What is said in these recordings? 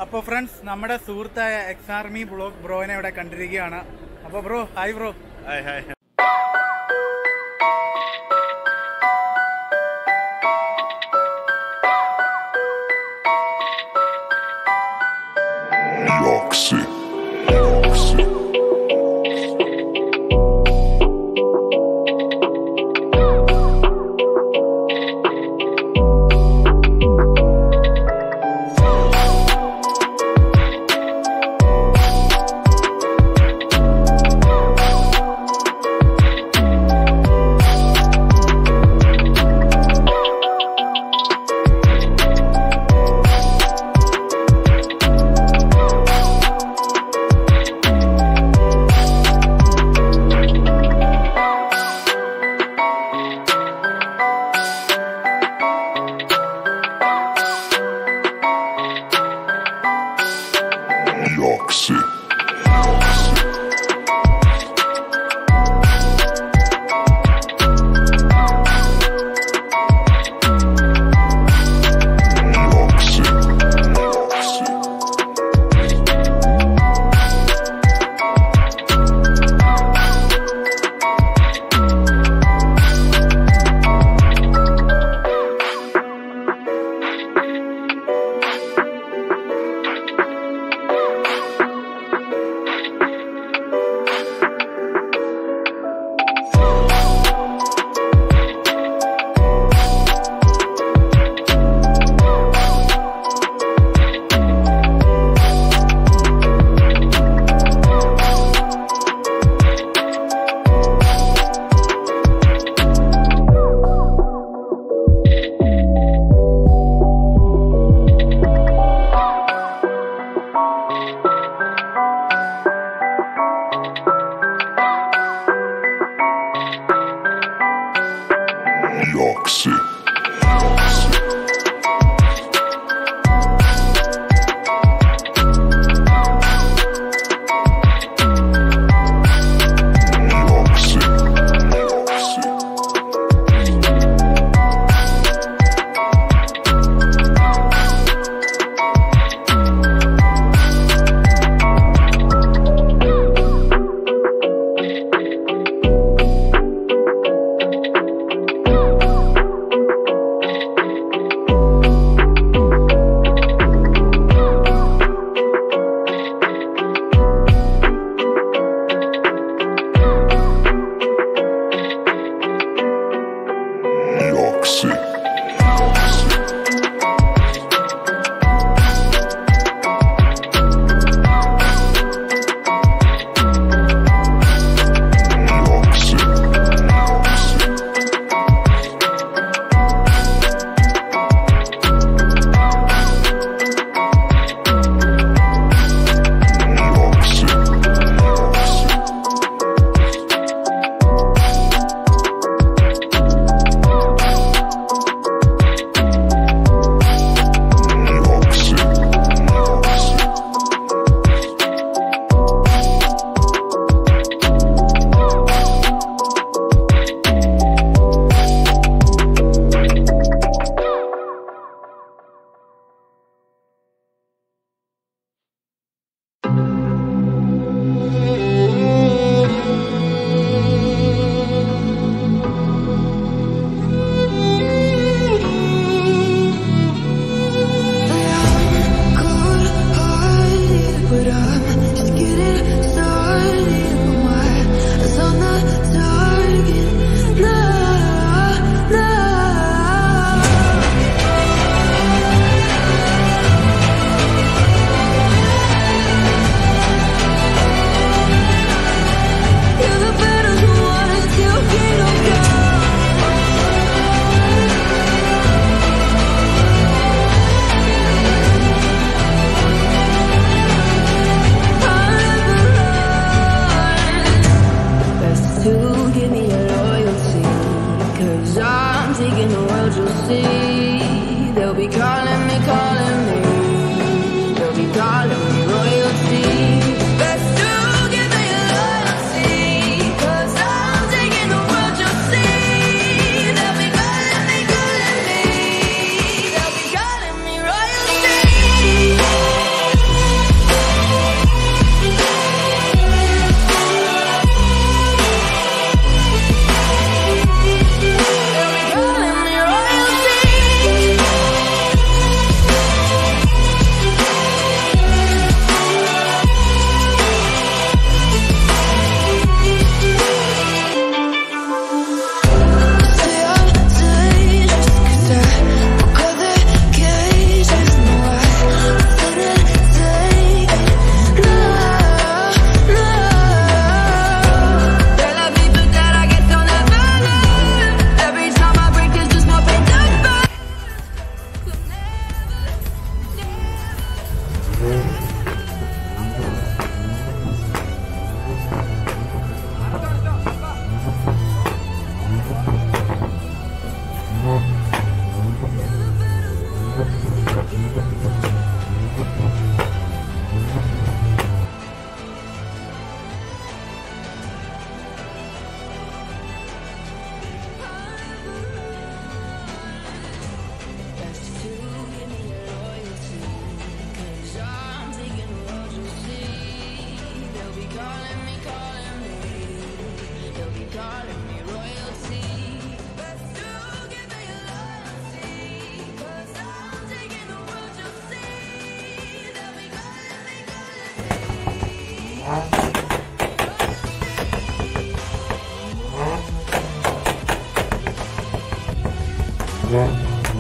അപ്പോൾ ഫ്രണ്ട്സ് നമ്മുടെ സുഹൃത്തായ എക്സ് ആർമി ബ്ലോഗ് ബ്രോനെ ഇവിടെ കണ്ടിരിക്കുകയാണ് അപ്പോൾ bro hi bro hi hi Roxy. Roxy.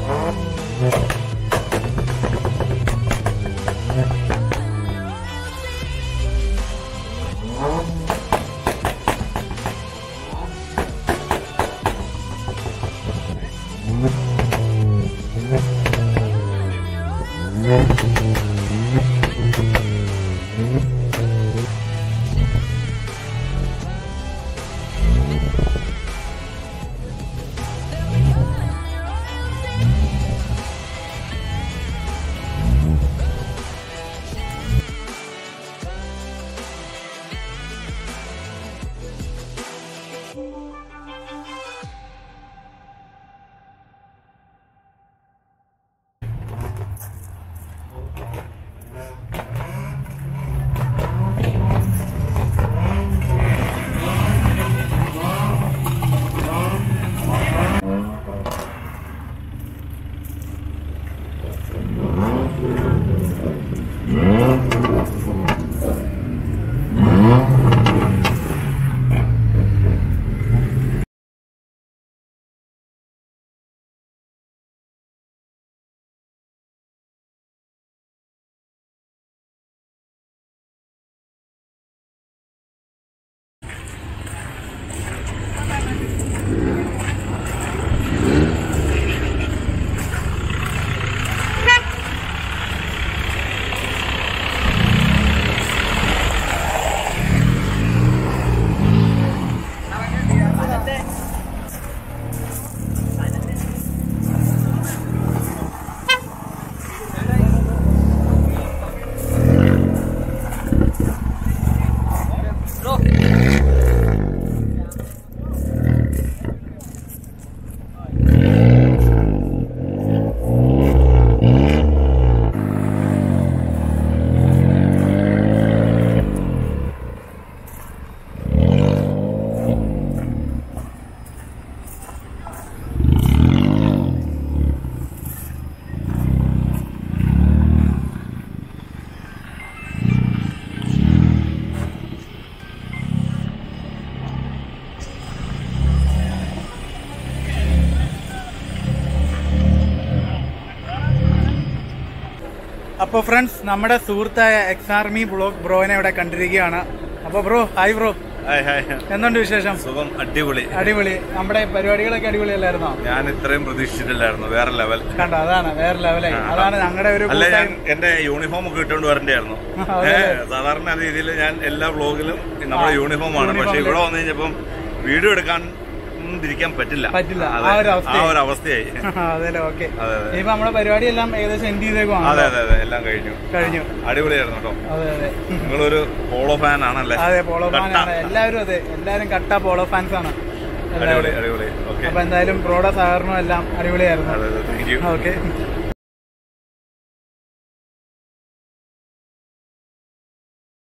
അപ്പോൾ ഫ്രണ്ട്സ് നമ്മുടെ സുഹൃത്തായ എക്സ് ആർമി ബ്ലോക്ക് ബ്രോനെ ഇവിടെ കണ്ടിരിക്കുകയാണ് അപ്പോൾ bro hi bro hi hi എന്തുണ്ട് വിശേഷം സുഖം അടിപൊളി അടിപൊളി നമ്മുടെ പരിപാടികളൊക്കെ അടിപൊളിയല്ലായിരുന്നോ ഞാൻ ഇത്രയും പ്രതീക്ഷിച്ചിട്ടില്ലായിരുന്നു വേറെ ലെവൽ കണ്ടോ അതാണ് വേറെ ലെവലായി അതാണ് ഞങ്ങളുടെ ഒരു അല്ല ഞാൻ കൂട്ടായ്മ. എന്റെ യൂണിഫോം ഒക്കെ ഇട്ടുകൊണ്ട് വരണ്ടായിരുന്നു അതെ, ഏ, സാധാരണ രീതിയിൽ ഞാൻ എല്ലാ വ്ളോഗിലും നമ്മുടെ യൂണിഫോം ആണ് പക്ഷെ യൂണിഫോമില്. ഇവിടെ വന്നു കഴിഞ്ഞപ്പം വീഡിയോ എടുക്കാൻ ഒന്നും തിരിക്കാൻ പറ്റില്ല പറ്റില്ല. അതെ. ആ ഒരു ആ അവസ്ഥയായി. ഒരു അവസ്ഥയായി അതെല്ലേ ഓക്കെ അതെ, അതെ. ഇനിയിപ്പോ നമ്മുടെ പരിപാടി എല്ലാം ഏകദേശം എൻഡ് ചെയ്തേക്കുവാണ് അതെ അതെ അതെ എല്ലാം കഴിഞ്ഞു കഴിഞ്ഞു അടിപൊളിയായിരുന്നു കേട്ടോ അതെ അതെ നിങ്ങളൊരു പോളോ ഫാൻ ആണല്ലേ അതെ പോളോ ഫാൻ കട്ട. ആണ് എല്ലാവരും അതെ എല്ലാവരും കട്ട പോളോ ഫാൻസ് ആണ് അടിപൊളി അടിപൊളി ഓക്കെ അപ്പൊ എന്തായാലും ബ്രോയുടെ സഹകരണം എല്ലാം അടിപൊളിയായിരുന്നു അതെ അതെ താങ്ക് യു ഓക്കെ